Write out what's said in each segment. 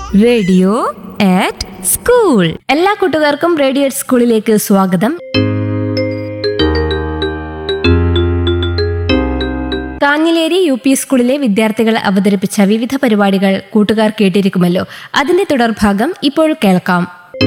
Radio ആറ്റ് school എല്ലാ കൂട്ടുകാർക്കും radio at സ്കൂളിലേക്ക് സ്വാഗതം കാഞ്ഞിലേരി യു പി സ്കൂളിലെ വിദ്യാർത്ഥികൾ അവതരിപ്പിച്ച വിവിധ പരിപാടികൾ കൂട്ടുകാർ കേട്ടിരിക്കുമല്ലോ അതിന്റെ തുടർഭാഗം ഇപ്പോൾ കേൾക്കാം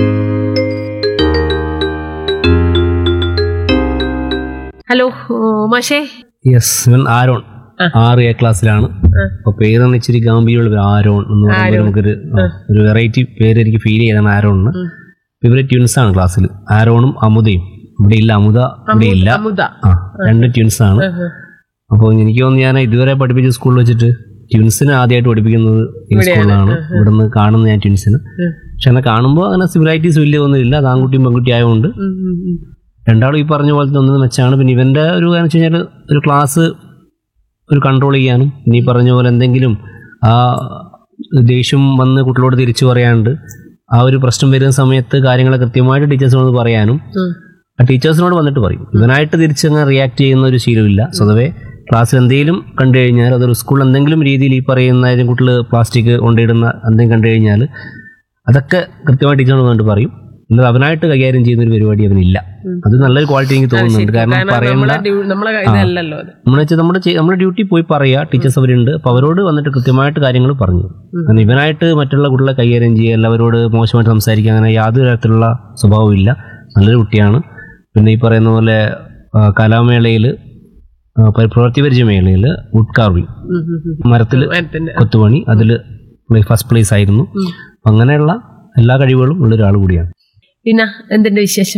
ഹലോ ഓ, മാഷേ യെസ് ഇവൻ ആരോൺ ആ. ആറ് എ ക്ലാസ്സിലാണ് ആ. അപ്പൊ പേരെന്ന് ഇച്ചിരി ഗാംഭീര്യമുള്ള പേര് ആരോൺ എന്ന് പറയുമ്പോൾ നമുക്കൊരു ആ, ഒരു വെറൈറ്റി പേര് എനിക്ക് ഫീൽ ചെയ്താണ് ആരോണിന് ഉം. ഇവര് ട്വിൻസ് ആണ് ക്ലാസ്സിൽ ആരോണും അമുദയും ഇവിടെ ഇല്ല അമുദ ഇവിടെ ഇല്ല അമുദ ആ രണ്ട് ട്വിൻസ് ആണ് ആഹാ. അപ്പോൾ എനിക്ക് തോന്നുന്നു ഞാൻ ഇതുവരെ പഠിപ്പിച്ച സ്കൂളിൽ വെച്ചിട്ട് ട്വിൻസിനെ ആദ്യമായിട്ട് പഠിപ്പിക്കുന്നത് ഈ സ്കൂളിലാണ് ഇവിടുന്ന് കാണുന്നത് ഞാൻ ട്വിൻസിന് ഉം. പക്ഷെ എന്നെ കാണുമ്പോൾ അങ്ങനെ സിമിലാരിറ്റീസ് വലിയ ഒന്നുമില്ല അത് ആൺകുട്ടിയും പെൺകുട്ടി ആയതുകൊണ്ട് ഉം, ഉം, ഉം. രണ്ടാളും ഈ പറഞ്ഞ പോലത്തെ ഒന്നും മെച്ചാണ് പിന്നെ ഇവന്റെ ഒരു കാര്യം വെച്ച് കഴിഞ്ഞാൽ ഒരു ക്ലാസ് ഒരു കൺട്രോൾ ചെയ്യാനും പിന്നെ ഈ പറഞ്ഞ പോലെ എന്തെങ്കിലും ആ ദേഷ്യം വന്ന് കുട്ടികളോട് തിരിച്ചു പറയാണ്ട് ആ ഒരു പ്രശ്നം വരുന്ന സമയത്ത് കാര്യങ്ങൾ കൃത്യമായിട്ട് ടീച്ചേഴ്സിനോട് പറയാനും ഉം. ആ ടീച്ചേഴ്സിനോട് വന്നിട്ട് പറയും ഇവനായിട്ട് തിരിച്ചങ്ങ് റിയാക്ട് ചെയ്യുന്ന ഒരു ശീലമില്ല സ്വതവേ ക്ലാസ്സിൽ എന്തെങ്കിലും കണ്ടു കഴിഞ്ഞാൽ അതൊരു സ്കൂളിൽ എന്തെങ്കിലും രീതിയിൽ ഈ പറയുന്ന കുട്ടികൾ പ്ലാസ്റ്റിക് കൊണ്ടിടുന്ന എന്തെങ്കിലും കണ്ടു കഴിഞ്ഞാൽ അതൊക്കെ കൃത്യമായി ടീച്ചറിനോട് വന്നിട്ട് പറയും എന്നാൽ അവനായിട്ട് കൈകാര്യം ചെയ്യുന്ന ഒരു പരിപാടി അവനില്ല അത് നല്ലൊരു ക്വാളിറ്റി എനിക്ക് തോന്നുന്നുണ്ട് കാരണം കാരണം പറയേണ്ട നമ്മളെ ഡ്യൂ- നമ്മളെ ഇതല്ലല്ലോ അത് നമ്മൾ വെച്ചാൽ നമ്മുടെ ചെ- നമ്മുടെ ഡ്യൂട്ടി പോയി പറയുക ടീച്ചേഴ്സ് അവരുണ്ട് അപ്പോൾ അവരോട് വന്നിട്ട് കൃത്യമായിട്ട് കാര്യങ്ങൾ പറഞ്ഞു ഉം. കാരണം ഇവനായിട്ട് മറ്റുള്ള കുട്ടികളെ കൈകാര്യം ചെയ്യുക എല്ലാവരോട് മോശമായിട്ട് സംസാരിക്കുക അങ്ങനെ യാതൊരു തരത്തിലുള്ള സ്വഭാവവും ഇല്ല നല്ലൊരു കുട്ടിയാണ് പിന്നെ ഈ പറയുന്ന പോലെ ആ, കലാമേളയിൽ ആ, പ- പ്രവൃത്തി പരിചയ മേളയിൽ വുഡ് കാർവിംഗ് ഉം, ഉം, ഉം. മരത്തിൽ മരത്തിന്റെ കൊത്തുപണി അതിൽ ഫസ്റ്റ് പ്ലേസ് ആയിരുന്നു ഉം. അങ്ങനെയുള്ള എല്ലാ കഴിവുകളും ഉള്ള ഒരാൾ കൂടിയാണ് പിന്നെ എന്തിന്റെ വിശേഷം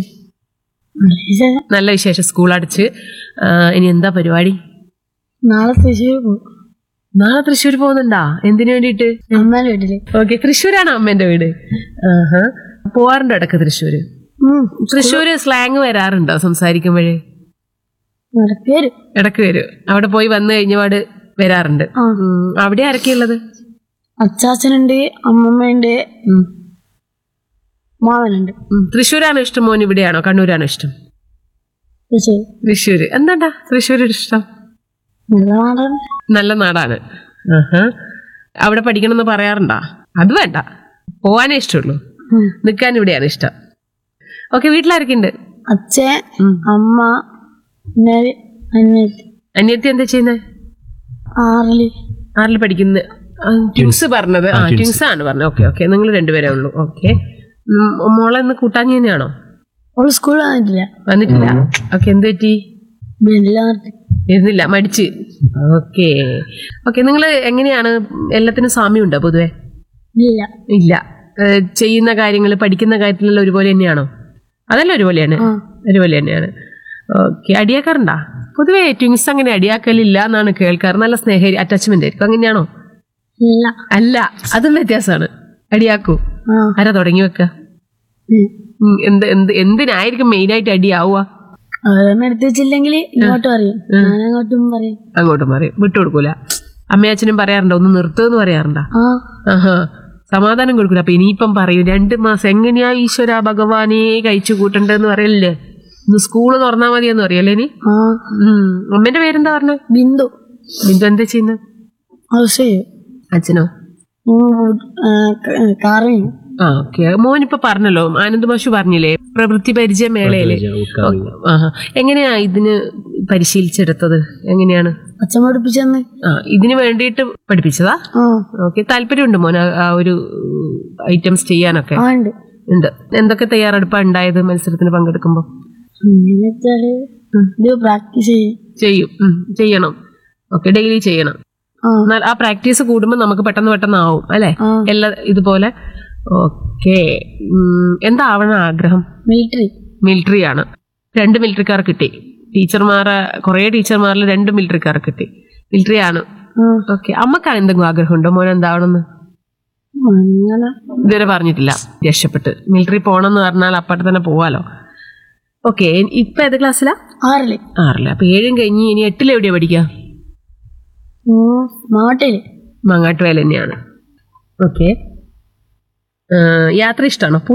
നല്ല വിശേഷം സ്കൂൾ അടച്ച് ആ, ഇനി എന്താ പരിപാടി നാളെ തൃശ്ശൂർ പോകും നാളെ തൃശ്ശൂർ പോകുന്നുണ്ടാ എന്തിനു വേണ്ടിയിട്ട് അമ്മേന്റെ വീട്ടില് ഓക്കെ തൃശ്ശൂരാണ് അമ്മേന്റെ വീട് ആഹാ പോവാറുണ്ടോ ഇടക്ക് തൃശ്ശൂര് ഉം. തൃശ്ശൂര് സ്ലാങ് വരാറുണ്ടോ സംസാരിക്കുമ്പോഴേ ഇടയ്ക്ക് വരും ഇടക്ക് വരും അവിടെ പോയി വന്നു കഴിഞ്ഞപാട് വരാറുണ്ട് ആ. ഉം. അവിടെ ആരൊക്കെയുള്ളത് അച്ചാച്ചനുണ്ട് അമ്മമ്മയുണ്ട് ഉം. മാവനുണ്ട് ഉം. തൃശ്ശൂരാണോ ഇഷ്ടം മോൻ ഇവിടെയാണോ കണ്ണൂരാണോ ഇഷ്ടം തൃശ്ശൂർ തൃശ്ശൂര് എന്താണ്ടാ തൃശ്ശൂര് ഇഷ്ടം നല്ല നാടാണ് നല്ല നാടാണ് ആഹാ. അവിടെ പഠിക്കണമെന്ന് പറയാറുണ്ടാ അത് വേണ്ട പോവാനേ ഇഷ്ടമുള്ളൂ ഉം. നിൽക്കാൻ ഇവിടെയാണ് ഇഷ്ടം ഓക്കെ വീട്ടിലാരൊക്കെ ഉണ്ട് അച്ഛൻ അമ്മ പിന്നെ ഒരു അനിയത്തി അനിയത്തി എന്താ ചെയ്യുന്നത് ആറില് ആരിൽ പഠിക്കുന്ന ട്വിൻസ് പറഞ്ഞത് ആ ട്വിൻസ് ആണ് പറഞ്ഞത് ഓക്കെ ഓക്കെ നിങ്ങൾ രണ്ടുപേരേ ഉള്ളൂ ഓക്കെ മോളെ ഇന്ന് കൂട്ടാഞ്ഞി തന്നെയാണോ അവള് സ്കൂളിൽ വന്നിട്ടില്ല വന്നിട്ടില്ല ഓക്കെ എന്ത് പറ്റി വീട്ടിൽ വന്നിട്ട് ഇരുന്നില്ല മടിച്ച് ഓക്കെ ഓക്കെ നിങ്ങൾ എങ്ങനെയാണ് എല്ലാത്തിനും സാമ്യമുണ്ടോ പൊതുവെ ഇല്ല ഇല്ല ഏഹ് ചെയ്യുന്ന കാര്യങ്ങൾ പഠിക്കുന്ന കാര്യത്തിലെല്ലാം ഒരുപോലെ തന്നെയാണോ അതല്ല ഒരുപോലെയാണ് ആ. ഒരുപോലെ തന്നെയാണ് ഓക്കെ അടിയാക്കാറുണ്ടാ പൊതുവെ ട്വിൻസ് അങ്ങനെ അടിയാക്കലില്ല എന്നാണ് കേൾക്കാറ് നല്ല സ്നേഹ അറ്റാച്ച്മെന്റ് ആയിരിക്കും അങ്ങനെയാണോ ഇല്ല അല്ല അതും വ്യത്യാസമാണ് അടിയാക്കൂ ആ ആരാ തുടങ്ങി വെക്ക ഉം. ഉം, എന്ത് എന്ത് എന്തിനായിരിക്കും മെയിനായിട്ട് അടിയാവുക അവരൊന്നും എടുത്ത് വെച്ചില്ലെങ്കിൽ ഇങ്ങോട്ട് പറയും ഞാൻ അങ്ങോട്ടും പറയും അങ്ങോട്ടും പറയും വിട്ടുകൊടുക്കൂല അമ്മയച്ഛനും പറയാറുണ്ടോ ഒന്ന് നിർത്തുമെന്ന് പറയാറുണ്ടോ ആ ആഹാ സമാധാനം കൊടുക്കൂല അപ്പൊ ഇനിയിപ്പം പറയൂ രണ്ട് മാസം എങ്ങനെയാ ഈശ്വര ഭഗവാനെ കഴിച്ചു കൂട്ടണ്ടെന്ന് പറയല്ലേ ഇന്ന് സ്കൂള് തുറന്നാ മതിയെന്ന് പറയല്ലേ ഇനി ആ ഉം. അമ്മേന്റെ പേരെന്താ പറഞ്ഞേ ബിന്ദു ബിന്ദു എന്താ ചെയ്യുന്നത് ഹൗസ് ചെയ്യും അച്ഛനോ കാറിങ് ആ ഓക്കെ മോനിപ്പോ പറഞ്ഞല്ലോ ആനന്ദ് മാഷു പറഞ്ഞില്ലേ പ്രവൃത്തി പരിചയ മേളയില് ആഹാ എങ്ങനെയാ ഇതിന് പരിശീലിച്ചെടുത്തത് എങ്ങനെയാണ് അച്ഛൻ പഠിപ്പിച്ചെന്ന് ആ ഇതിന് വേണ്ടിയിട്ട് പഠിപ്പിച്ചതാ ആ ഓക്കെ താല്പര്യമുണ്ട് മോൻ ആ- ആ ഒരു ഐറ്റംസ് ചെയ്യാനൊക്കെ ആ ഉണ്ട് ഉണ്ട് എന്തൊക്കെ തയ്യാറെടുപ്പാ ഉണ്ടായത് മത്സരത്തിന് പങ്കെടുക്കുമ്പോൾ എങ്ങനെ വെച്ചാല് ഇത് പ്രാക്ടീസ് ചെയ്യും ചെയ്യും ഉം, ചെയ്യണം ഓക്കെ ഡെയിലി ചെയ്യണം ആ എന്നാൽ ആ പ്രാക്ടീസ് കൂടുമ്പോൾ നമുക്ക് പെട്ടെന്ന് പെട്ടെന്ന് ആവും അല്ലേ ആ എല്ലാ ഇതുപോലെ ഓക്കെ എന്താവണം ആഗ്രഹം മിലിറ്ററി മിലിറ്ററി ആണ് രണ്ട് മിലിറ്ററിക്കാർ കിട്ടി ടീച്ചർമാരെ കുറേ ടീച്ചർമാരിൽ രണ്ട് മിലിറ്ററിക്കാർ കിട്ടി മിലിറ്ററി ആണ് ആ ഓക്കെ അമ്മക്ക് എന്തെങ്കിലും ആഗ്രഹമുണ്ടോ മോൻ എന്താവണമെന്ന് അങ്ങനെ ഇതുവരെ പറഞ്ഞിട്ടില്ല രക്ഷപ്പെട്ട് മിലിറ്ററി പോകണമെന്ന് പറഞ്ഞാൽ അപ്പട്ടെ തന്നെ പോവാലോ ഓക്കെ ഇപ്പൊ ഏത് ക്ലാസ്സിലാ ആറില് ആറില്ല അപ്പൊ ഏഴും കഴിഞ്ഞ് ഇനി എട്ടിൽ എവിടെയാ പഠിക്കുക ഉം, മാട്ടില് മങ്ങാട്ടുവേല തന്നെയാണ് ഓക്കെ യാത്ര ഇഷ്ടമാണോ